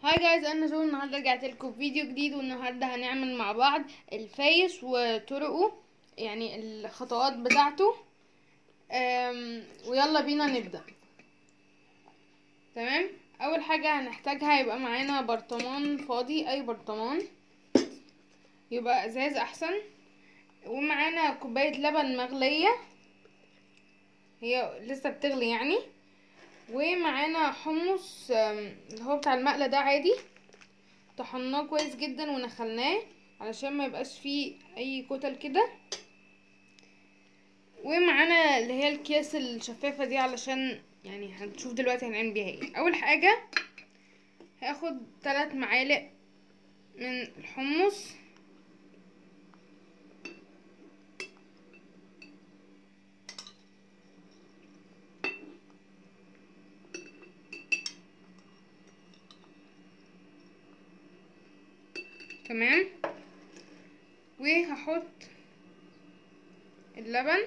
هاي جايز انا جو النهارده رجعت لكم فيديو جديد والنهارده هنعمل مع بعض الفايش وطرقه يعني الخطوات بتاعته أم، ويلا بينا نبدا تمام اول حاجه هنحتاجها يبقى معانا برطمان فاضي اي برطمان يبقى ازاز احسن ومعانا كوبايه لبن مغليه هي لسه بتغلي يعني ومعانا حمص آم، اللي هو بتاع المقلة ده عادي طحناه كويس جدا ونخلناه علشان ما يبقاش فيه اي كتل كده ومعانا اللي هي الكيس الشفافة دي علشان يعني هنشوف دلوقتي هنعمل بيها ايه اول حاجة هاخد ثلاث معالق من الحمص تمام وهحط اللبن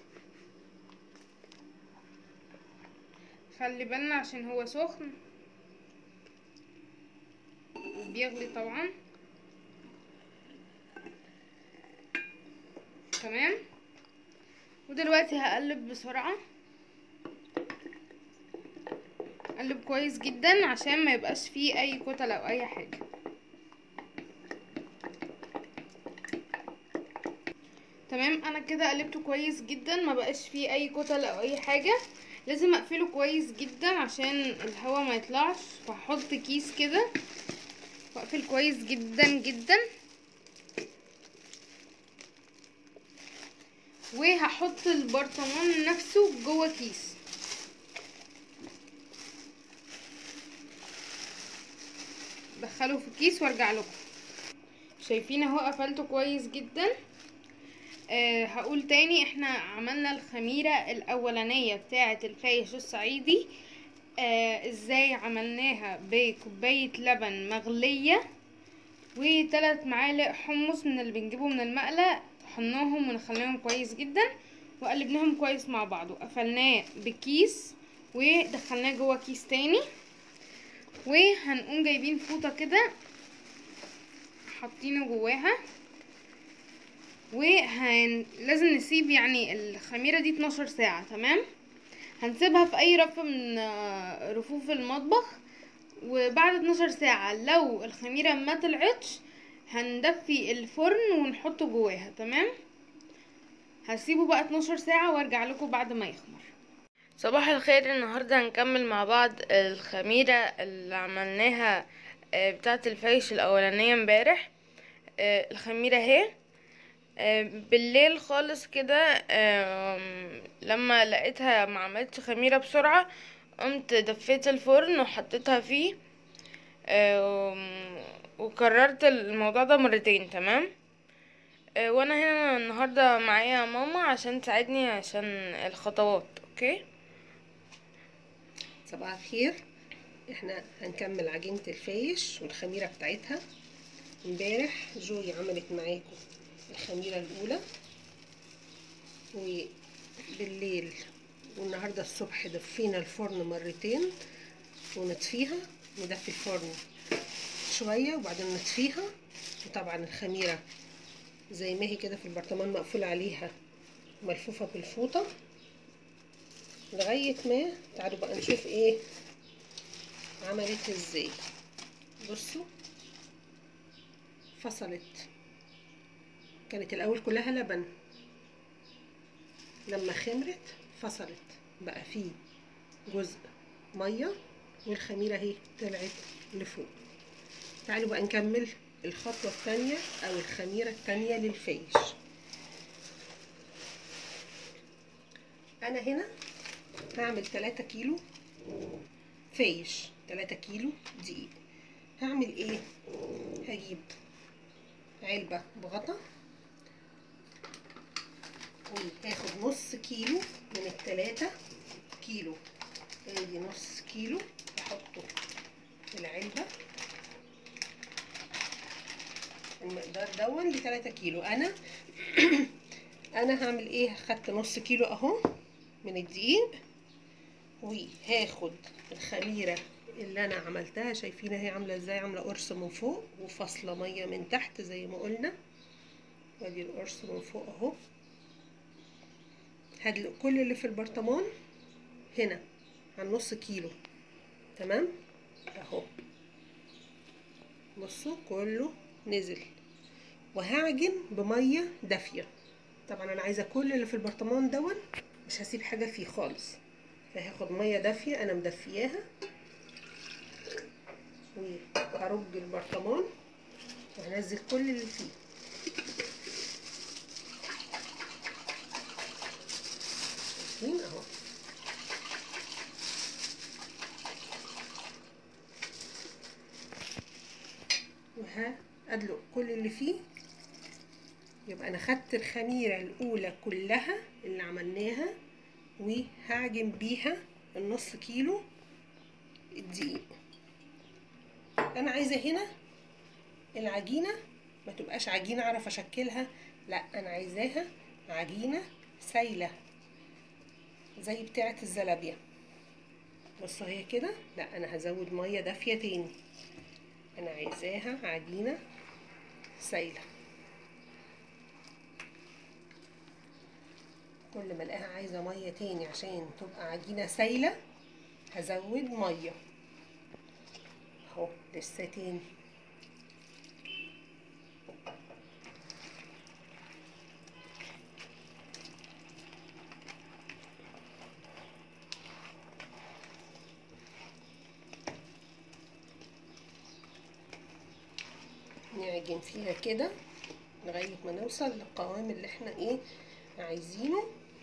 خلي بالنا عشان هو سخن وبيغلي طبعا تمام ودلوقتي هقلب بسرعة اقلب كويس جدا عشان ما يبقاش فيه اي كتل او اي حاجة تمام انا كده قلبته كويس جدا ما بقاش فيه اي كتل او اي حاجه لازم اقفله كويس جدا عشان الهواء ما يطلعش فهحط كيس كده واقفل كويس جدا جدا وهحط البرطمان نفسه جوه كيس دخله في الكيس وارجع لكم شايفين اهو قفلته كويس جدا أه هقول تاني احنا عملنا الخميرة الاولانية بتاعة الفايش الصعيدي أه ازاي عملناها بكوباية لبن مغلية وثلاث معالق حمص من اللي بنجيبه من المقلة طحناهم ونخليهم كويس جدا وقلبناهم كويس مع بعض وقفلناه بكيس ودخلناه جوه كيس تاني وهنقوم جايبين فوطة كده حاطينه جواها وهن لازم نسيب يعني الخميرة دي 12 ساعة تمام هنسيبها في اي رف من آه، رفوف المطبخ وبعد 12 ساعة لو الخميرة ما طلعتش هندفي الفرن ونحطه جواها تمام هسيبه بقى 12 ساعة وارجع لكم بعد ما يخمر صباح الخير النهاردة هنكمل مع بعض الخميرة اللي عملناها آه، بتاعة الفايش الأولانية امبارح آه، الخميرة اهي آه، بالليل خالص كده آم، لما لقيتها ما عملتش خميرة بسرعة قمت دفيت الفرن وحطيتها فيه آم، وكررت الموضوع ده مرتين تمام آه، وانا هنا النهاردة معايا ماما عشان تساعدني عشان الخطوات اوكي صباح الخير احنا هنكمل عجينة الفايش والخميرة بتاعتها امبارح جوي عملت معاكم الخميرة الأولى وبالليل والنهاردة الصبح دفينا الفرن مرتين ونطفيها ندفي الفرن شوية وبعدين نطفيها وطبعا الخميرة زي ما هي كده في البرطمان مقفول عليها ملفوفة بالفوطة لغاية ما تعالوا بقى نشوف ايه عملت ازاي بصوا فصلت كانت الاول كلها لبن لما خمرت فصلت بقى فيه جزء ميه والخميره اهي طلعت لفوق تعالوا بقى نكمل الخطوه الثانيه او الخميره الثانيه للفيش انا هنا هعمل 3 كيلو فيش 3 كيلو دقيق هعمل ايه هجيب علبة بغطا وهاخد نص كيلو من التلاتة كيلو ادي نص كيلو احطه في العلبة المقدار دون لتلاتة كيلو انا انا هعمل ايه خدت نص كيلو اهو من الدقيق وهاخد الخميرة اللي انا عملتها شايفين اهي عامله ازاي عامله قرص من فوق وفاصله ميه من تحت زي ما قلنا وادي القرص من فوق اهو هدلق كل اللي في البرطمان هنا على نص كيلو تمام اهو بصوا كله نزل وهعجن بميه دافيه طبعا انا عايزه كل اللي في البرطمان دون مش هسيب حاجه فيه خالص فهاخد ميه دافيه انا مدفياها وهرج البرطمان وهنزل كل اللي فيه شايفين اهو وهادلق كل اللي فيه يبقى انا خدت الخميره الاولى كلها اللي عملناها وهعجن بيها النص كيلو الدقيق انا عايزه هنا العجينه ما تبقاش عجينه اعرف اشكلها لا انا عايزاها عجينه سايله زي بتاعه الزلابيه بصوا هي كده لا انا هزود ميه دافيه تاني انا عايزاها عجينه سايله كل ما الاقيها عايزه ميه تاني عشان تبقى عجينه سايله هزود ميه اهو لسه تاني نعجن فيها كده لغاية ما نوصل للقوام اللي احنا ايه عايزينه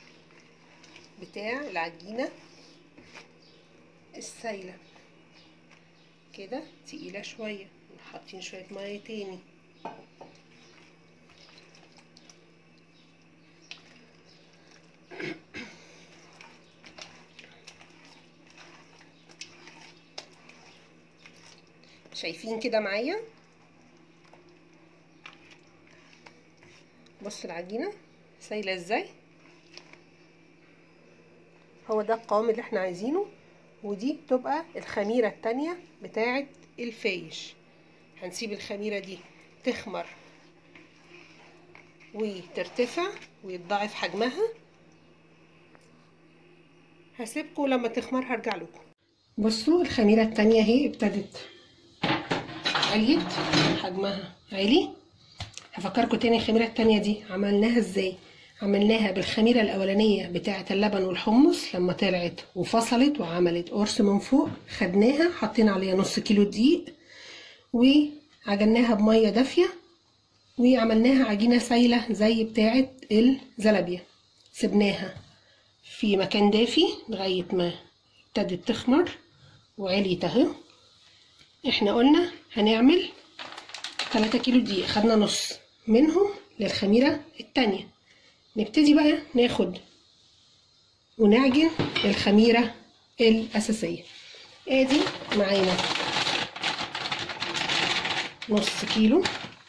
بتاع العجينة السايلة كده تقيلة شوية حاطين شوية مية تاني شايفين كده معايا بص العجينة سايلة ازاي هو ده القوام اللي احنا عايزينه ودي تبقى الخميرة التانية بتاعة الفايش هنسيب الخميرة دي تخمر وترتفع ويتضاعف حجمها هسيبكم لما تخمر هرجع لكم بصوا الخميرة التانية اهي ابتدت عليت حجمها عالي هفكركم تاني الخميرة التانية دي عملناها ازاي عملناها بالخميرة الأولانية بتاعة اللبن والحمص لما طلعت وفصلت وعملت قرص من فوق خدناها حطينا عليها نص كيلو دقيق وعجناها بمية دافية وعملناها عجينة سايلة زي بتاعة الزلابية سبناها في مكان دافي لغاية ما ابتدت تخمر وعليت اهي احنا قلنا هنعمل 3 كيلو دقيق خدنا نص منهم للخميرة التانية نبتدي بقى ناخد ونعجن الخميرة الأساسية ادي معانا نص كيلو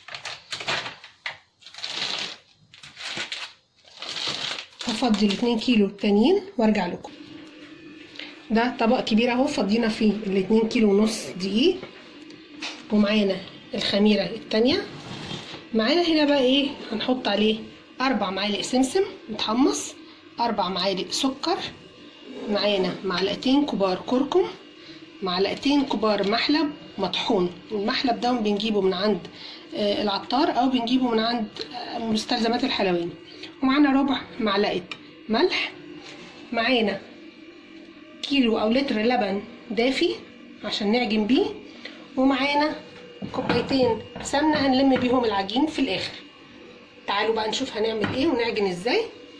هفضي الاتنين كيلو التانيين وارجع لكم ده طبق كبير اهو فضينا فيه الاتنين كيلو ونص دقيق ومعانا الخميرة التانية معانا هنا بقى ايه هنحط عليه اربع معالق سمسم متحمص اربع معالق سكر معانا معلقتين كبار كركم معلقتين كبار محلب مطحون المحلب ده بنجيبه من عند آه العطار او بنجيبه من عند آه مستلزمات الحلواني ومعانا ربع معلقه ملح معانا كيلو او لتر لبن دافي عشان نعجن بيه ومعانا كوبايتين سمنه هنلم بيهم العجين في الاخر تعالوا بقى نشوف هنعمل ايه ونعجن ازاي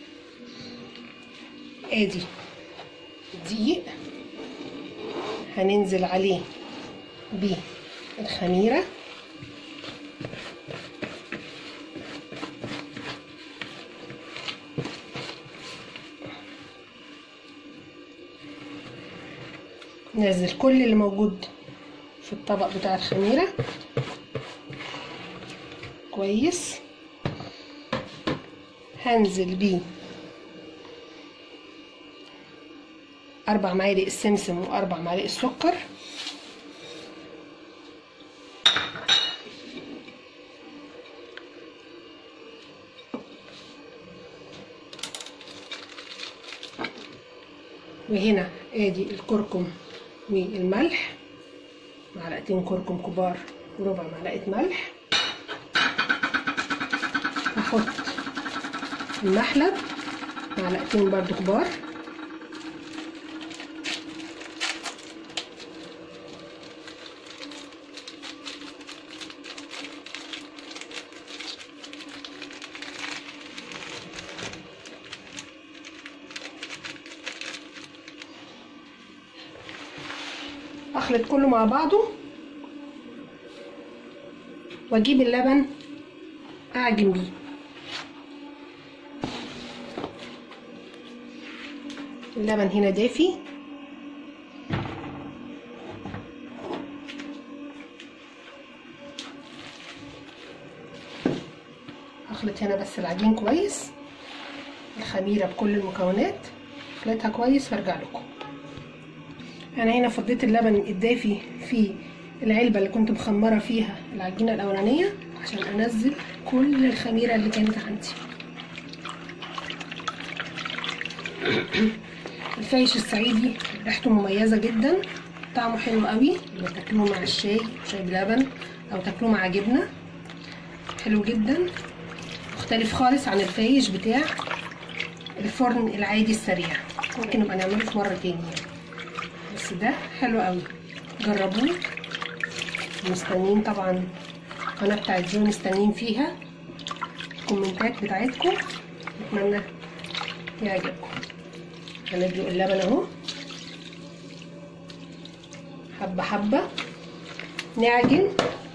ادي دقيق هننزل عليه بالخميره ننزل كل اللي موجود في الطبق بتاع الخميره كويس هنزل بيه أربع معالق السمسم وأربع معالق السكر وهنا ادي الكركم والملح معلقتين كركم كبار وربع معلقه ملح هحط المحلب معلقتين برضو كبار اخلط كله مع بعضه واجيب اللبن اعجن بيه اللبن هنا دافي اخلط هنا بس العجين كويس الخميره بكل المكونات اخلطها كويس وارجع لكم انا هنا فضيت اللبن الدافي في العلبه اللي كنت مخمره فيها العجينه الاولانيه عشان انزل كل الخميره اللي كانت عندي الفايش الصعيدي ريحته مميزه جدا طعمه حلو قوي لما تاكلوه مع الشاي شاي بلبن او تاكلوه مع جبنه حلو جدا مختلف خالص عن الفايش بتاع الفرن العادي السريع ممكن نبقى نعمله في مره تاني بس ده حلو قوي جربوه مستنيين طبعا القناه بتاعت جو مستنيين فيها الكومنتات بتاعتكم اتمنى يعجبكم هندلق اللبن اهو حبه حبه نعجن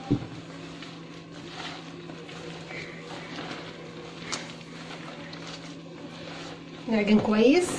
نعجن كويس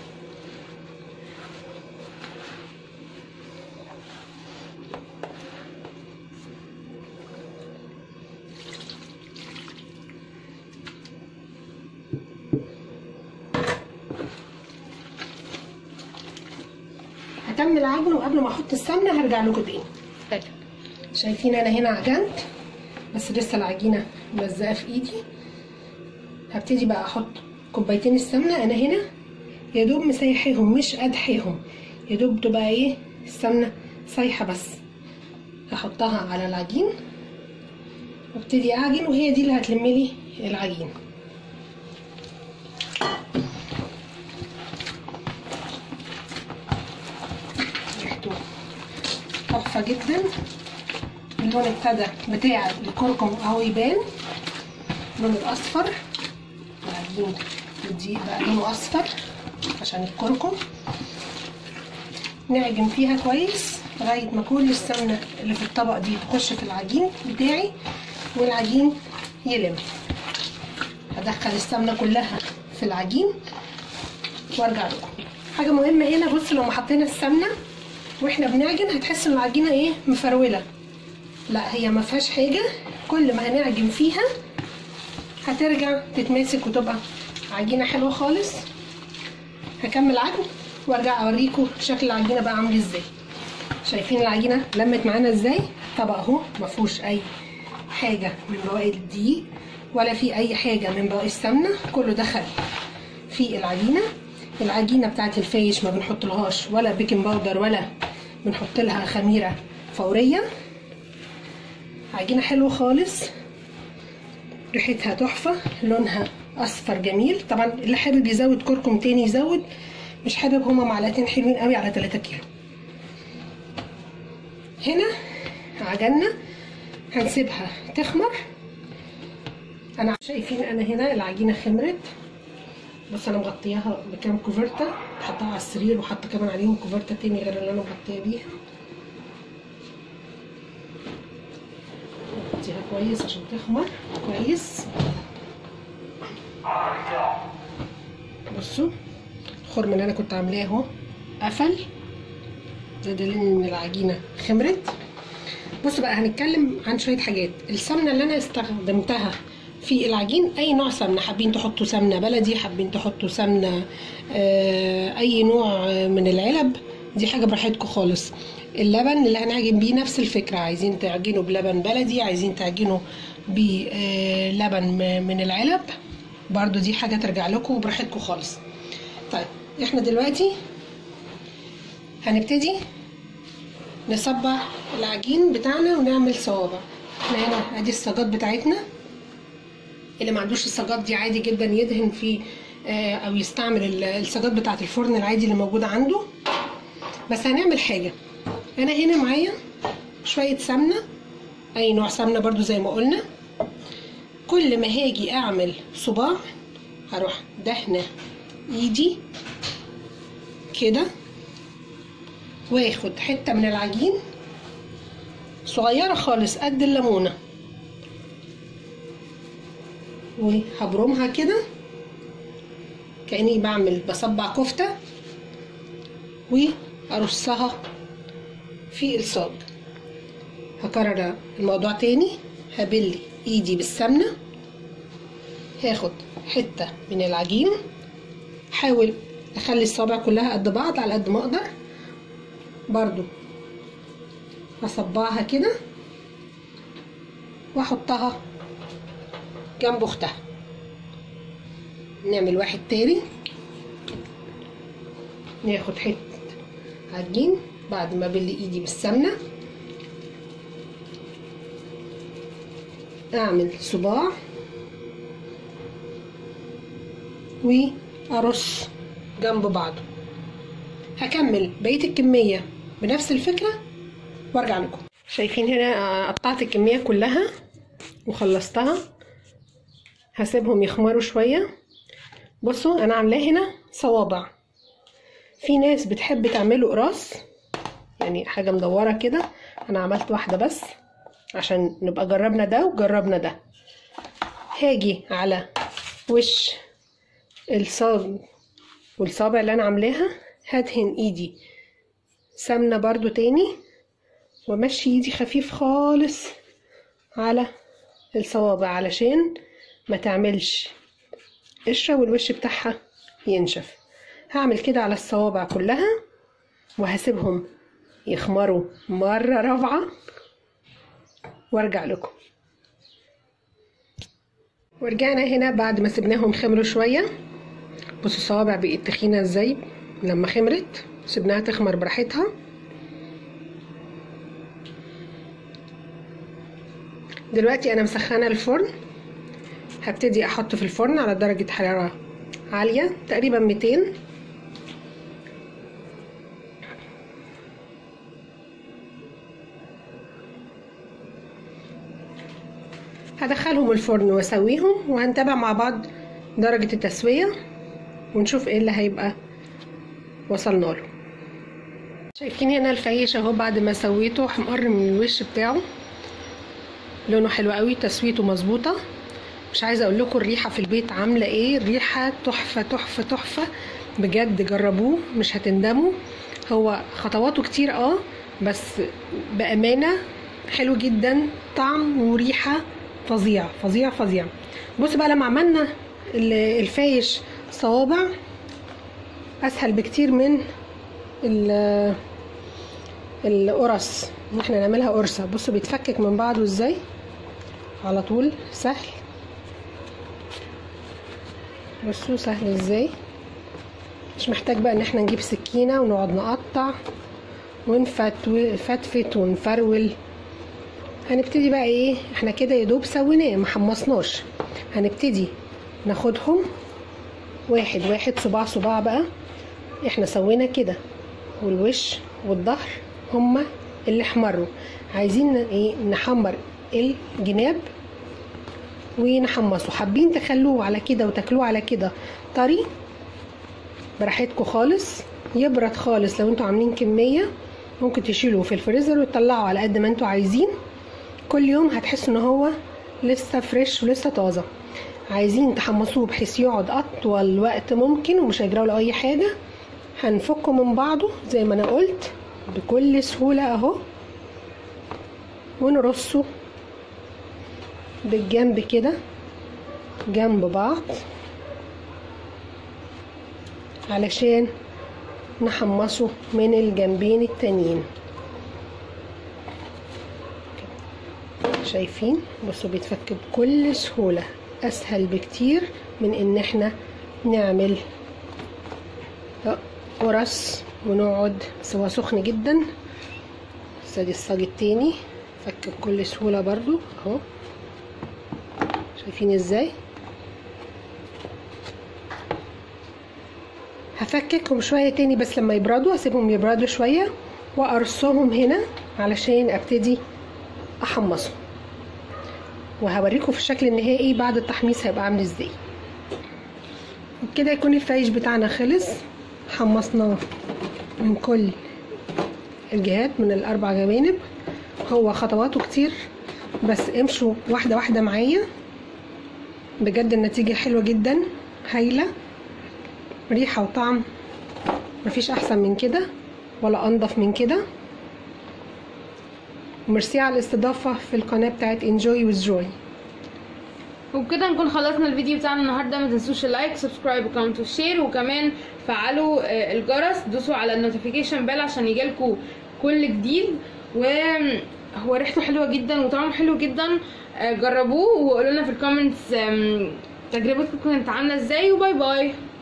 هكمل عجن وقبل ما احط السمنه هرجع لكم تاني شايفين انا هنا عجنت بس لسه العجينه ملزقه في ايدي هبتدي بقى احط كوبايتين السمنه انا هنا يا دوب مسيحيهم مش ادحيهم يا دوب تبقى ايه السمنه سايحه بس هحطها على العجين وابتدي اعجن وهي دي اللي هتلم لي العجين ريحته تحفه جدا اللون ابتدى بتاع الكركم اهو يبان اللون الاصفر العجين الدقيق بقى لونه اصفر عشان الكركم نعجن فيها كويس لغايه ما كل السمنه اللي في الطبق دي تخش في العجين بتاعي والعجين يلم هدخل السمنه كلها في العجين وارجع لكم حاجه مهمه هنا بص لو ما حطينا السمنه واحنا بنعجن هتحس ان العجينه ايه مفروله لا هي ما فيهاش حاجه كل ما هنعجن فيها هترجع تتماسك وتبقى عجينه حلوه خالص هكمل عجن وارجع اوريكم شكل العجينه بقى عامل ازاي شايفين العجينه لمت معانا ازاي طبق اهو ما فيهوش اي حاجه من بواقي الدقيق ولا في اي حاجه من بواقي السمنه كله دخل في العجينه العجينه بتاعت الفايش ما بنحط لهاش ولا بيكنج باودر ولا بنحط لها خميره فوريه عجينه حلوه خالص ريحتها تحفه لونها اصفر جميل طبعا اللي حابب يزود كركم تاني يزود مش حابب هما معلقتين حلوين قوي على 3 كيلو هنا عجلنا هنسيبها تخمر انا شايفين انا هنا العجينه خمرت بس انا مغطياها بكام كوفرتا حطها على السرير وحاطه كمان عليهم كوفرتا تاني غير اللي انا مغطيه بيها نغطيها كويس عشان تخمر كويس بصوا الخرم اللي انا كنت عاملاه اهو قفل ده دليل ان العجينه خمرت بصوا بقى هنتكلم عن شويه حاجات السمنه اللي انا استخدمتها في العجين اي نوع سمنه حابين تحطوا سمنه بلدي حابين تحطوا سمنه آه اي نوع من العلب دي حاجه براحتكم خالص اللبن اللي هنعجن بيه نفس الفكره عايزين تعجنوا بلبن بلدي عايزين تعجنوا بلبن من العلب برضو دي حاجه ترجع لكم براحتكم خالص طيب احنا دلوقتي هنبتدي نصبع العجين بتاعنا ونعمل صوابع احنا هنا ادي الصاجات بتاعتنا اللي ما عندوش الصاجات دي عادي جدا يدهن في آه، او يستعمل ال- الصاجات بتاعه الفرن العادي اللي موجوده عنده بس هنعمل حاجه انا هنا معايا شويه سمنه اي نوع سمنه برضو زي ما قلنا كل ما هاجي اعمل صباع هروح دهنه ايدي كده واخد حته من العجين صغيره خالص قد الليمونه وهبرمها كده كاني بعمل بصبع كفته وارصها في الصاج هكرر الموضوع تاني هبل ايدي بالسمنه هاخد حته من العجين حاول اخلي الصابع كلها قد بعض على قد ما اقدر برضو هصبعها كده واحطها جنب اختها نعمل واحد تاني ناخد حته عجين بعد ما بل ايدي بالسمنه اعمل صباع وارص جنب بعضه هكمل بقيه الكميه بنفس الفكره وارجع لكم شايفين هنا قطعت الكميه كلها وخلصتها هسيبهم يخمروا شويه بصوا انا عاملاه هنا صوابع في ناس بتحب تعمله قراص يعني حاجه مدوره كده انا عملت واحده بس عشان نبقى جربنا ده وجربنا ده هاجي على وش الصاج والصابع اللي انا عاملاها هدهن ايدي سمنه برضو تاني وامشي ايدي خفيف خالص على الصوابع علشان ما تعملش قشره والوش بتاعها ينشف هعمل كده على الصوابع كلها وهسيبهم يخمروا مره رابعه وارجع لكم ورجعنا هنا بعد ما سيبناهم خمروا شويه بصوا الصوابع بقت تخينه ازاي لما خمرت سيبناها تخمر براحتها دلوقتي انا مسخنه الفرن هبتدي احط في الفرن على درجه حراره عاليه تقريبا 200 هدخلهم الفرن واسويهم وهنتابع مع بعض درجة التسوية ونشوف ايه اللي هيبقى وصلنا له شايفين هنا الفيش اهو بعد ما سويته حمر من الوش بتاعه لونه حلو قوي تسويته مظبوطه مش عايزه اقول لكم الريحه في البيت عامله ايه الريحه تحفه تحفه تحفه بجد جربوه مش هتندموا هو خطواته كتير اه بس بامانه حلو جدا طعم وريحه فظيع فظيع فظيع بص بقى لما عملنا ال- الفايش صوابع اسهل بكتير من ال- القرص ان احنا نعملها قرصه بصوا بيتفكك من بعضه ازاي على طول سهل بصوا سهل ازاي مش محتاج بقى ان احنا نجيب سكينه ونقعد نقطع ونفت فتفت ونفرول هنبتدي بقى ايه احنا كده يا دوب سويناه ما حمصناش هنبتدي ناخدهم واحد واحد صباع صباع بقى احنا سوينا كده والوش والظهر هما اللي احمروا عايزين ن- ايه نحمر الجناب ونحمصه حابين تخلوه على كده وتاكلوه على كده طري براحتكم خالص يبرد خالص لو انتوا عاملين كميه ممكن تشيلوه في الفريزر وتطلعوا على قد ما انتوا عايزين كل يوم هتحسوا ان هو لسه فريش ولسه طازه عايزين تحمصوه بحيث يقعد اطول وقت ممكن ومش هيجرى له اي حاجه هنفكه من بعضه زي ما انا قلت بكل سهوله اهو ونرصه بالجنب كده جنب بعض علشان نحمصه من الجنبين التانيين شايفين بصوا بيتفك بكل سهولة اسهل بكتير من ان احنا نعمل قرص ونقعد بس هو سخن جدا بس ادي الصاج التاني فك بكل سهولة برضو اهو شايفين ازاي هفككهم شوية تاني بس لما يبردوا هسيبهم يبردوا شوية وارصهم هنا علشان ابتدي احمصهم وهوريكم في الشكل النهائي بعد التحميص هيبقى عامل ازاي وبكده يكون الفايش بتاعنا خلص حمصناه من كل الجهات من الاربع جوانب هو خطواته كتير بس امشوا واحدة واحدة معايا بجد النتيجة حلوة جدا هايلة ريحة وطعم مفيش احسن من كده ولا انضف من كده وميرسي على الاستضافة في القناة بتاعت انجوي with joy وبكده نكون خلصنا الفيديو بتاعنا النهارده ما تنسوش اللايك سبسكرايب وكومنت وشير وكمان فعلوا آه، الجرس دوسوا على النوتيفيكيشن بيل عشان يجيلكوا كل جديد وهو ريحته حلوه جدا وطعمه حلو جدا آه، جربوه وقولوا لنا في الكومنتس آم، تجربتكم كانت عامله ازاي وباي باي